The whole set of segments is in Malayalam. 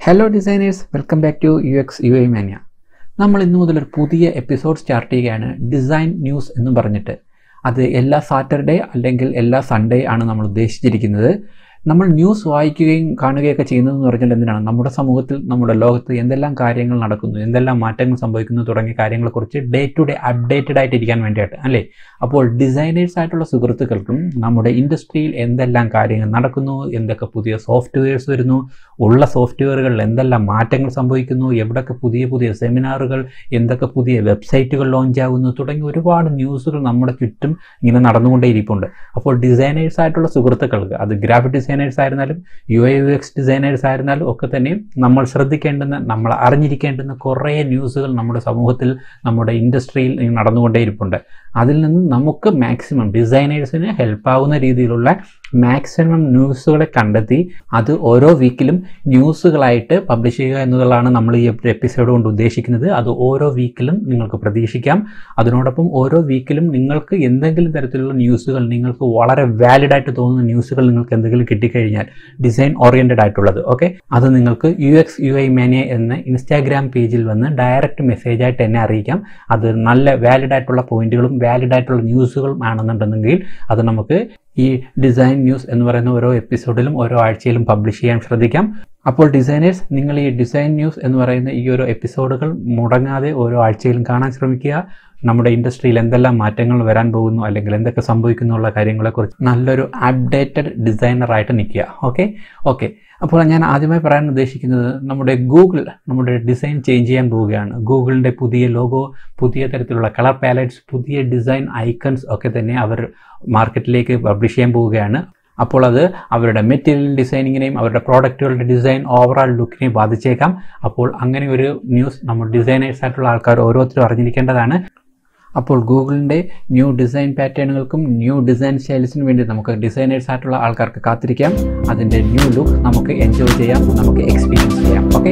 hello designers welcome back to U X U I mania നമ്മൾ ഇന്നു മുതൽ ഒരു പുതിയ എപ്പിസോഡ് സ്റ്റാർട്ട് ചെയ്യുകയാണ് ഡിസൈൻ ന്യൂസ് എന്ന് പറഞ്ഞിട്ട് അത് എല്ലാ സാറ്റർഡേ അല്ലെങ്കിൽ എല്ലാ സൺഡേ ആണ് നമ്മൾ ഉദ്ദേശിച്ചിരിക്കുന്നത് നമ്മൾ ന്യൂസ് വായിക്കുകയും കാണുകയൊക്കെ ചെയ്യുന്നതെന്ന് പറഞ്ഞാൽ എന്തിനാണ് നമ്മുടെ സമൂഹത്തിൽ നമ്മുടെ ലോകത്ത് എന്തെല്ലാം കാര്യങ്ങൾ നടക്കുന്നു എന്തെല്ലാം മാറ്റങ്ങൾ സംഭവിക്കുന്നു തുടങ്ങിയ കാര്യങ്ങളെക്കുറിച്ച് ഡേ ടു ഡേ അപ്ഡേറ്റഡ് ആയിട്ടിരിക്കാൻ വേണ്ടിയിട്ട് അല്ലേ അപ്പോൾ ഡിസൈനേഴ്സ് ആയിട്ടുള്ള സുഹൃത്തുക്കൾക്കും നമ്മുടെ ഇൻഡസ്ട്രിയിൽ എന്തെല്ലാം കാര്യങ്ങൾ നടക്കുന്നു എന്തൊക്കെ പുതിയ സോഫ്റ്റ്വെയർസ് വരുന്നു ഉള്ള സോഫ്റ്റ്വെയറുകളിൽ എന്തെല്ലാം മാറ്റങ്ങൾ സംഭവിക്കുന്നു എവിടൊക്കെ പുതിയ പുതിയ സെമിനാറുകൾ എന്തൊക്കെ പുതിയ വെബ്സൈറ്റുകൾ ലോഞ്ച് ആകുന്നു തുടങ്ങി ഒരുപാട് ന്യൂസുകൾ നമ്മുടെ ചുറ്റും ഇങ്ങനെ നടന്നുകൊണ്ടേയിരിപ്പുണ്ട് അപ്പോൾ ഡിസൈനേഴ്സ് ആയിട്ടുള്ള സുഹൃത്തുക്കൾക്ക് അത് ഗ്രാഫിക് ഡിസൈനേഴ്സ് ആയിരുന്നാലും U I U X designers ആയിരുന്നാലും ഒക്കെ തന്നെ നമ്മൾ ശ്രദ്ധിക്കേണ്ടുന്ന നമ്മൾ അറിഞ്ഞിരിക്കേണ്ടുന്ന കുറേ ന്യൂസുകൾ നമ്മുടെ സമൂഹത്തിൽ നമ്മുടെ ഇൻഡസ്ട്രിയിൽ നടന്നുകൊണ്ടേയിരിപ്പുണ്ട് അതിൽ നിന്നും നമുക്ക് മാക്സിമം ഡിസൈനേഴ്സിന് ഹെൽപ്പാവുന്ന രീതിയിലുള്ള മാക്സിമം ന്യൂസുകളെ കണ്ടെത്തി അത് ഓരോ വീക്കിലും ന്യൂസുകളായിട്ട് പബ്ലിഷ് ചെയ്യുക എന്നതാണ് നമ്മൾ ഈ എപ്പിസോഡ് കൊണ്ട് ഉദ്ദേശിക്കുന്നത് അത് ഓരോ വീക്കിലും നിങ്ങൾക്ക് പ്രതീക്ഷിക്കാം അതിനോടൊപ്പം ഓരോ വീക്കിലും നിങ്ങൾക്ക് എന്തെങ്കിലും തരത്തിലുള്ള ന്യൂസുകൾ നിങ്ങൾക്ക് വളരെ വാലിഡ് ആയിട്ട് തോന്നുന്ന ന്യൂസുകൾ നിങ്ങൾക്ക് എന്തെങ്കിലും കിട്ടിക്കഴിഞ്ഞാൽ ഡിസൈൻ ഓറിയൻറ്റഡ് ആയിട്ടുള്ളത് ഓക്കെ അത് നിങ്ങൾക്ക് U X U I mania എന്ന ഇൻസ്റ്റാഗ്രാം പേജിൽ വന്ന് ഡയറക്റ്റ് മെസ്സേജ് ആയിട്ട് എന്നെ അറിയിക്കാം അത് നല്ല വാലിഡ് ആയിട്ടുള്ള പോയിന്റുകളും വാലിഡ് ആയിട്ടുള്ള ന്യൂസുകളും ആണെന്നുണ്ടെങ്കിൽ അത് നമുക്ക് ഈ ഡിസൈൻ ന്യൂസ് എന്ന് പറയുന്ന ഓരോ എപ്പിസോഡിലും ഓരോ ആഴ്ചയിലും പബ്ലിഷ് ചെയ്യാൻ ശ്രദ്ധിക്കാം അപ്പോൾ ഡിസൈനേഴ്സ് നിങ്ങൾ ഈ ഡിസൈൻ ന്യൂസ് എന്ന് പറയുന്ന ഈ ഒരു എപ്പിസോഡുകൾ മുടങ്ങാതെ ഓരോ ആഴ്ചയിലും കാണാൻ ശ്രമിക്കുക നമ്മുടെ ഇൻഡസ്ട്രിയിൽ എന്തെല്ലാം മാറ്റങ്ങൾ വരാൻ പോകുന്നു അല്ലെങ്കിൽ എന്തൊക്കെ സംഭവിക്കുന്നു ഉള്ള കാര്യങ്ങളെക്കുറിച്ച് നല്ലൊരു അപ്ഡേറ്റഡ് ഡിസൈനറായിട്ട് നിൽക്കുക ഓക്കെ ഓക്കെ അപ്പോൾ ഞാൻ ആദ്യമായി പറയാൻ ഉദ്ദേശിക്കുന്നത് നമ്മുടെ ഗൂഗിൾ നമ്മുടെ ഡിസൈൻ ചേഞ്ച് ചെയ്യാൻ പോവുകയാണ് ഗൂഗിളിൻ്റെ പുതിയ ലോഗോ പുതിയ തരത്തിലുള്ള കളർ പാലറ്റ്സ് പുതിയ ഡിസൈൻ ഐക്കൺസ് ഒക്കെ തന്നെ അവർ മാർക്കറ്റിലേക്ക് പബ്ലിഷ് ചെയ്യാൻ പോവുകയാണ് അപ്പോൾ അത് അവരുടെ മെറ്റീരിയൽ ഡിസൈനിങ്ങിനെയും അവരുടെ പ്രോഡക്റ്റുകളുടെ ഡിസൈൻ ഓവറോൾ ലുക്കിനെയും ബാധിച്ചേക്കാം അപ്പോൾ അങ്ങനെ ഒരു ന്യൂസ് നമ്മൾ ഡിസൈനേഴ്സ് ആയിട്ടുള്ള ആൾക്കാർ ഓരോരുത്തരും അറിഞ്ഞിരിക്കേണ്ടതാണ് അപ്പോൾ ഗൂഗിളിൻ്റെ ന്യൂ ഡിസൈൻ പാറ്റേണുകൾക്കും ന്യൂ ഡിസൈൻ സ്റ്റൈൽസിനും വേണ്ടി നമുക്ക് ഡിസൈനേഴ്സ് ആയിട്ടുള്ള ആൾക്കാർക്ക് കാത്തിരിക്കാം അതിൻ്റെ ന്യൂ ലുക്ക് നമുക്ക് എൻജോയ് ചെയ്യാം നമുക്ക് എക്സ്പീരിയൻസ് ചെയ്യാം ഓക്കെ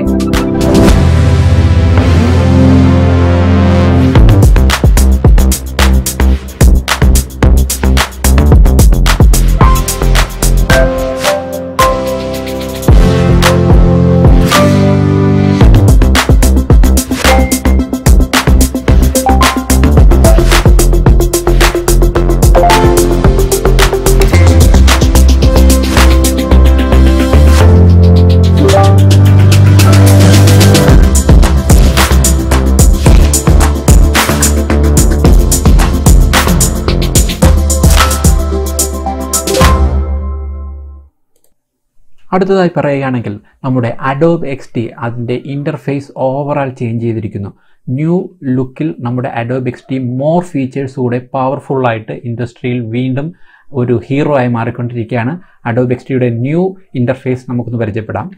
അടുത്തതായി പറയുകയാണെങ്കിൽ നമ്മുടെ അഡോബ് എക്സ് ടി അതിൻ്റെ ഇൻ്റർഫേസ് ഓവറാൾ ചേഞ്ച് ചെയ്തിരിക്കുന്നു ന്യൂ ലുക്കിൽ നമ്മുടെ Adobe X D more features കൂടെ പവർഫുള്ളായിട്ട് ഇൻഡസ്ട്രിയിൽ വീണ്ടും ഒരു ഹീറോ ആയി മാറിക്കൊണ്ടിരിക്കുകയാണ് അഡോബ് എക്സ് ടിയുടെ ന്യൂ ഇൻ്റർഫേസ് നമുക്കൊന്ന് പരിചയപ്പെടാം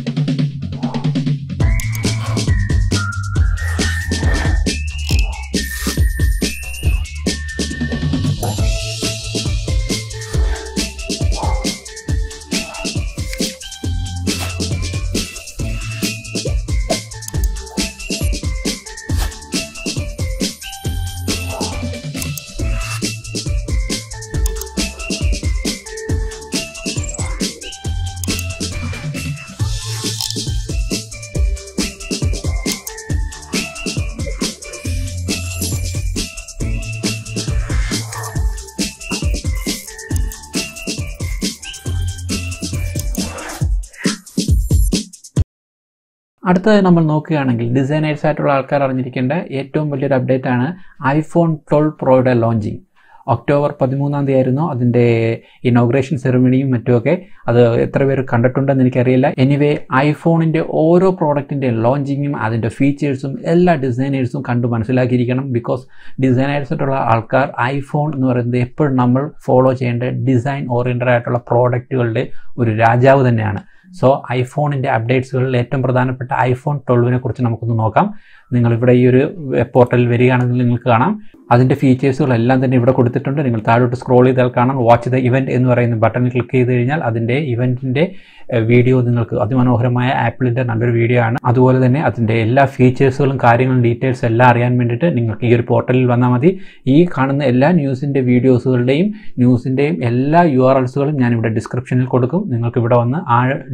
അടുത്തത് നമ്മൾ നോക്കുകയാണെങ്കിൽ ഡിസൈനേഴ്സ് ആയിട്ടുള്ള ആൾക്കാർ അറിഞ്ഞിരിക്കേണ്ട ഏറ്റവും വലിയൊരു അപ്ഡേറ്റ് ആണ് ഐഫോൺ ട്വൽവ് പ്രോയുടെ ലോഞ്ചിങ് ഒക്ടോബർ പതിമൂന്നാം തീയതി ആയിരുന്നു അതിൻ്റെ ഇനോഗ്രേഷൻ സെറിമണിയും മറ്റുമൊക്കെ അത് എത്ര പേര് കണ്ടിട്ടുണ്ടെന്ന് എനിക്കറിയില്ല എനിവേ ഐഫോണിൻ്റെ ഓരോ പ്രോഡക്റ്റിൻ്റെ ലോഞ്ചിങ്ങും അതിൻ്റെ ഫീച്ചേഴ്സും എല്ലാ ഡിസൈനേഴ്സും കണ്ടു മനസ്സിലാക്കിയിരിക്കണം ബിക്കോസ് ഡിസൈനേഴ്സ് ആയിട്ടുള്ള ആൾക്കാർ ഐഫോൺ എന്ന് പറയുന്നത് എപ്പോഴും നമ്മൾ ഫോളോ ചെയ്യേണ്ട ഡിസൈൻ ഓറിയൻറ്റഡ് ആയിട്ടുള്ള പ്രോഡക്റ്റുകളുടെ ഒരു രാജാവ് തന്നെയാണ് സോ ഐഫോണിൻ്റെ അപ്ഡേറ്റ്സുകളിൽ ഏറ്റവും പ്രധാനപ്പെട്ട ഐഫോൺ ട്വൽവിനെ കുറിച്ച് നമുക്കൊന്ന് നോക്കാം നിങ്ങളിവിടെ ഈ ഒരു പോർട്ടലിൽ വരികയാണെങ്കിൽ നിങ്ങൾക്ക് കാണാം അതിൻ്റെ ഫീച്ചേഴ്സുകളെല്ലാം തന്നെ ഇവിടെ കൊടുത്തിട്ടുണ്ട് നിങ്ങൾ താഴോട്ട് സ്ക്രോൾ ചെയ്താൽ കാണാം വാച്ച് ദ ഇവൻറ്റ് എന്ന് പറയുന്ന ബട്ടണിൽ ക്ലിക്ക് ചെയ്ത് കഴിഞ്ഞാൽ അതിൻ്റെ ഇവൻറ്റിൻ്റെ വീഡിയോ നിങ്ങൾക്ക് അതിമനോഹരമായ ആപ്പിളിൻ്റെ നല്ലൊരു വീഡിയോ ആണ് അതുപോലെ തന്നെ അതിൻ്റെ എല്ലാ ഫീച്ചേഴ്സുകളും കാര്യങ്ങളും ഡീറ്റെയിൽസ് എല്ലാം അറിയാൻ വേണ്ടിയിട്ട് നിങ്ങൾക്ക് ഈ ഒരു പോർട്ടലിൽ വന്നാൽ മതി ഈ കാണുന്ന എല്ലാ ന്യൂസിൻ്റെ വീഡിയോസുകളുടെയും ന്യൂസിൻ്റെയും എല്ലാ യു ആർ എൽസുകളും ഞാനിവിടെ ഡിസ്ക്രിപ്ഷനിൽ കൊടുക്കും നിങ്ങൾക്ക് ഇവിടെ വന്ന് ആ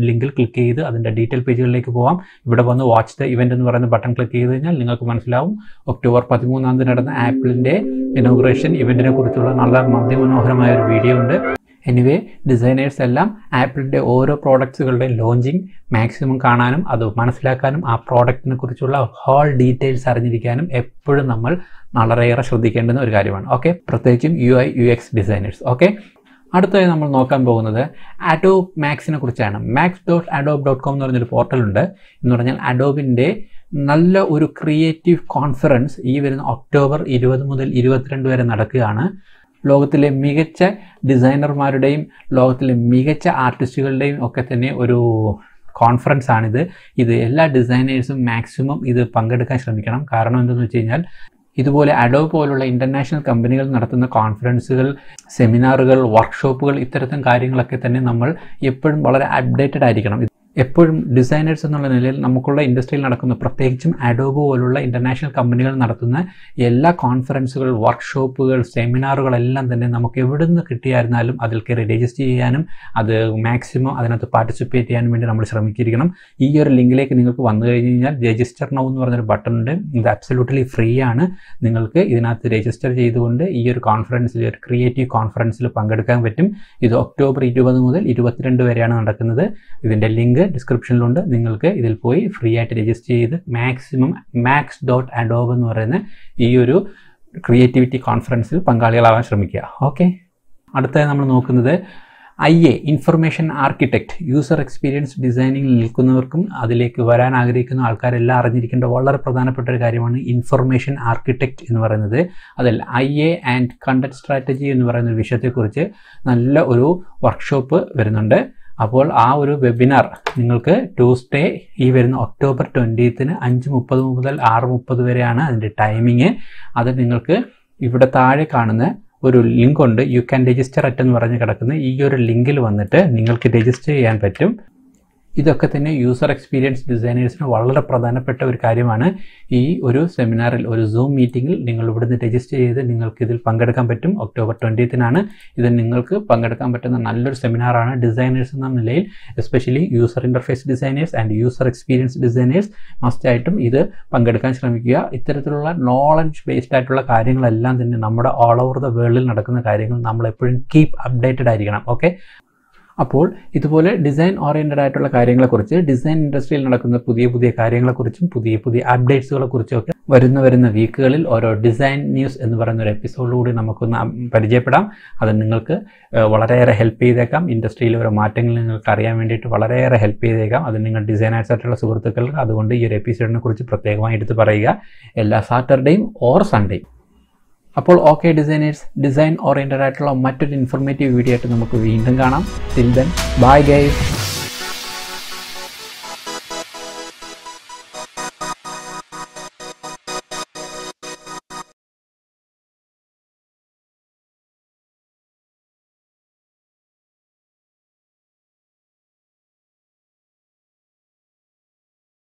ലിങ്കിൽ ക്ലിക്ക് ചെയ്ത് അതിൻ്റെ ഡീറ്റെയിൽ പേജുകളിലേക്ക് പോകാം ഇവിടെ വന്ന് വാച്ച് ദ ഇവൻ്റ് എന്ന് പറയുന്ന ബട്ടൺ ക്ലിക്ക് ചെയ്ത് കഴിഞ്ഞാൽ നിങ്ങൾക്ക് മനസ്സിലാവും ഒക്ടോബർ പതിമൂന്നാം തീയതി നടന്ന ആപ്പിളിൻ്റെ ഇനോഗ്രേഷൻ ഇവൻറ്റിനെ കുറിച്ചുള്ള നല്ല മധ്യമനോഹരമായ ഒരു വീഡിയോ ഉണ്ട് എനിവേ ഡിസൈനേഴ്സ് എല്ലാം ആപ്പിളിൻ്റെ ഓരോ പ്രോഡക്ട്സുകളുടെയും ലോഞ്ചിങ് മാക്സിമം കാണാനും അത് മനസ്സിലാക്കാനും ആ പ്രോഡക്റ്റിനെ കുറിച്ചുള്ള ഹോൾ ഡീറ്റെയിൽസ് അറിഞ്ഞിരിക്കാനും എപ്പോഴും നമ്മൾ വളരെയേറെ ശ്രദ്ധിക്കേണ്ടുന്ന ഒരു കാര്യമാണ് ഓക്കെ പ്രത്യേകിച്ചും U I U X designers okay അടുത്തതായി നമ്മൾ നോക്കാൻ പോകുന്നത് അഡോബ് മാക്സിനെ കുറിച്ചാണ് Max dot Adobe dot com എന്ന് പറഞ്ഞൊരു പോർട്ടലുണ്ട് എന്ന് പറഞ്ഞാൽ അഡോബിൻ്റെ നല്ല ഒരു ക്രിയേറ്റീവ് കോൺഫറൻസ് ഈ വരുന്ന ഒക്ടോബർ ഇരുപത് മുതൽ ഇരുപത്തിരണ്ട് വരെ നടക്കുകയാണ് ലോകത്തിലെ മികച്ച ഡിസൈനർമാരുടെയും ലോകത്തിലെ മികച്ച ആർട്ടിസ്റ്റുകളുടെയും ഒക്കെ തന്നെ ഒരു കോൺഫറൻസ് ആണിത് ഇത് എല്ലാ ഡിസൈനേഴ്സും മാക്സിമം ഇത് പങ്കെടുക്കാൻ ശ്രമിക്കണം കാരണം എന്തെന്ന് വെച്ച് കഴിഞ്ഞാൽ ഇതുപോലെ അഡോ പോലുള്ള ഇൻ്റർനാഷണൽ കമ്പനികൾ നടത്തുന്ന കോൺഫറൻസുകൾ സെമിനാറുകൾ വർക്ക്ഷോപ്പുകൾ ഇത്തരത്തിൽ കാര്യങ്ങളൊക്കെ തന്നെ നമ്മൾ എപ്പോഴും വളരെ അപ്ഡേറ്റഡ് ആയിരിക്കണം എപ്പോഴും ഡിസൈനേഴ്സ് എന്നുള്ള നിലയിൽ നമുക്കുള്ള ഇൻഡസ്ട്രിയിൽ നടക്കുന്ന പ്രത്യേകിച്ചും അഡോബ് പോലുള്ള ഇൻ്റർനാഷണൽ കമ്പനികൾ നടത്തുന്ന എല്ലാ കോൺഫറൻസുകൾ വർക്ക്ഷോപ്പുകൾ സെമിനാറുകളെല്ലാം തന്നെ നമുക്ക് എവിടെ നിന്ന് കിട്ടിയായിരുന്നാലും അതിൽ കയറി രജിസ്റ്റർ ചെയ്യാനും അത് മാക്സിമം അതിനകത്ത് പാർട്ടിസിപ്പേറ്റ് ചെയ്യാനും വേണ്ടി നമ്മൾ ശ്രമിച്ചിരിക്കണം ഈ ഒരു ലിങ്കിലേക്ക് നിങ്ങൾക്ക് വന്നു കഴിഞ്ഞ് കഴിഞ്ഞാൽ രജിസ്റ്റർ നൗ എന്ന് പറഞ്ഞൊരു ബട്ടൺ ഉണ്ട് ഇത് അബ്സല്യൂട്ട്ലി ഫ്രീ ആണ് നിങ്ങൾക്ക് ഇതിനകത്ത് രജിസ്റ്റർ ചെയ്തുകൊണ്ട് ഈ ഒരു കോൺഫറൻസിൽ ഒരു ക്രിയേറ്റീവ് കോൺഫറൻസിൽ പങ്കെടുക്കാൻ പറ്റും ഇത് ഒക്ടോബർ ഇരുപത് മുതൽ ഇരുപത്തിരണ്ട് വരെയാണ് നടക്കുന്നത് ഇതിൻ്റെ ലിങ്ക് ഡിസ്ക്രിപ്ഷനിലുണ്ട് നിങ്ങൾക്ക് ഇതിൽ പോയി ഫ്രീ ആയിട്ട് രജിസ്റ്റർ ചെയ്ത് മാക്സിമം മാക്സ് ഡോട്ട് അഡോബ് എന്ന് പറയുന്ന ഈ ഒരു ക്രിയേറ്റിവിറ്റി കോൺഫറൻസിൽ പങ്കാളികളാവാൻ ശ്രമിക്കുക ഓക്കെ അടുത്തതായി നമ്മൾ നോക്കുന്നത് I A information architect user experience ഡിസൈനിങ്ങിൽ നിൽക്കുന്നവർക്കും അതിലേക്ക് വരാൻ ആഗ്രഹിക്കുന്ന ആൾക്കാരെല്ലാം അറിഞ്ഞിരിക്കേണ്ട വളരെ പ്രധാനപ്പെട്ട ഒരു കാര്യമാണ് ഇൻഫർമേഷൻ ആർക്കിടെക്റ്റ് എന്ന് പറയുന്നത് അതിൽ I A and content strategy എന്ന് പറയുന്ന ഒരു വിഷയത്തെക്കുറിച്ച് നല്ല ഒരു വർക്ക്ഷോപ്പ് വരുന്നുണ്ട് അപ്പോൾ ആ ഒരു വെബിനാർ നിങ്ങൾക്ക് ട്യൂസ്ഡേ ഈ വരുന്ന ഒക്ടോബർ ട്വൻറ്റീത്തിന് അഞ്ച് മുപ്പത് മുതൽ ആറ് മുപ്പത് വരെയാണ് അതിൻ്റെ ടൈമിങ് അത് നിങ്ങൾക്ക് ഇവിടെ താഴെ കാണുന്ന ഒരു ലിങ്ക് ഉണ്ട് യു ക്യാൻ രജിസ്റ്റർ അറ്റ് എന്ന് പറഞ്ഞ് കിടക്കുന്ന ഈ ഒരു ലിങ്കിൽ വന്നിട്ട് നിങ്ങൾക്ക് രജിസ്റ്റർ ചെയ്യാൻ പറ്റും ഇതൊക്കെ തന്നെ യൂസർ എക്സ്പീരിയൻസ് ഡിസൈനേഴ്സിന് വളരെ പ്രധാനപ്പെട്ട ഒരു കാര്യമാണ് ഈ ഒരു സെമിനാറിൽ ഒരു സൂം മീറ്റിങ്ങിൽ നിങ്ങൾ ഇവിടുന്ന് രജിസ്റ്റർ ചെയ്ത് നിങ്ങൾക്ക് ഇതിൽ പങ്കെടുക്കാൻ പറ്റും ഒക്ടോബർ ട്വൻറ്റീത്തിനാണ് ഇത് നിങ്ങൾക്ക് പങ്കെടുക്കാൻ പറ്റുന്ന നല്ലൊരു സെമിനാറാണ് ഡിസൈനേഴ്സ് എന്ന നിലയിൽ especially user interface designers and user experience designers മസ്റ്റായിട്ടും ഇത് പങ്കെടുക്കാൻ ശ്രമിക്കുക ഇത്തരത്തിലുള്ള നോളജ് ബേസ്ഡ് ആയിട്ടുള്ള കാര്യങ്ങളെല്ലാം തന്നെ നമ്മുടെ ഓൾ ഓവർ ദ വേൾഡിൽ നടക്കുന്ന കാര്യങ്ങൾ നമ്മൾ എപ്പോഴും കീപ്പ് അപ്ഡേറ്റഡ് ആയിരിക്കണം ഓക്കെ അപ്പോൾ ഇതുപോലെ ഡിസൈൻ ഓറിയൻറ്റഡ് ആയിട്ടുള്ള കാര്യങ്ങളെക്കുറിച്ച് ഡിസൈൻ ഇൻഡസ്ട്രിയിൽ നടക്കുന്ന പുതിയ പുതിയ കാര്യങ്ങളെക്കുറിച്ചും പുതിയ പുതിയ അപ്ഡേറ്റ്സുകളെ കുറിച്ചും ഒക്കെ വരുന്ന വരുന്ന വീക്കുകളിൽ ഓരോ ഡിസൈൻ ന്യൂസ് എന്ന് പറയുന്ന ഒരു എപ്പിസോഡിലൂടെ നമുക്കൊന്ന് പരിചയപ്പെടാം അത് നിങ്ങൾക്ക് വളരെയേറെ ഹെൽപ്പ് ചെയ്തേക്കാം ഇൻഡസ്ട്രിയിലെ ഓരോ മാറ്റങ്ങൾ നിങ്ങൾക്ക് അറിയാൻ വേണ്ടിയിട്ട് വളരെയേറെ ഹെൽപ്പ് ചെയ്തേക്കാം അത് നിങ്ങൾ ഡിസൈനേഴ്സ് ആയിട്ടുള്ള സുഹൃത്തുക്കൾക്ക് അതുകൊണ്ട് ഈ ഒരു എപ്പിസോഡിനെ കുറിച്ച് പ്രത്യേകമായി എടുത്ത് പറയുക എല്ലാ സാറ്റർഡേയും ഓർ സൺഡേയും അപ്പോൾ ഓക്കെ ഡിസൈനേഴ്സ് ഡിസൈൻ ഓറിയൻറ്റഡ് ആയിട്ടുള്ള മറ്റൊരു ഇൻഫോർമേറ്റീവ് വീഡിയോ ആയിട്ട് നമുക്ക് വീണ്ടും കാണാം ടിൽ ദെൻ ബൈ ഗൈസ്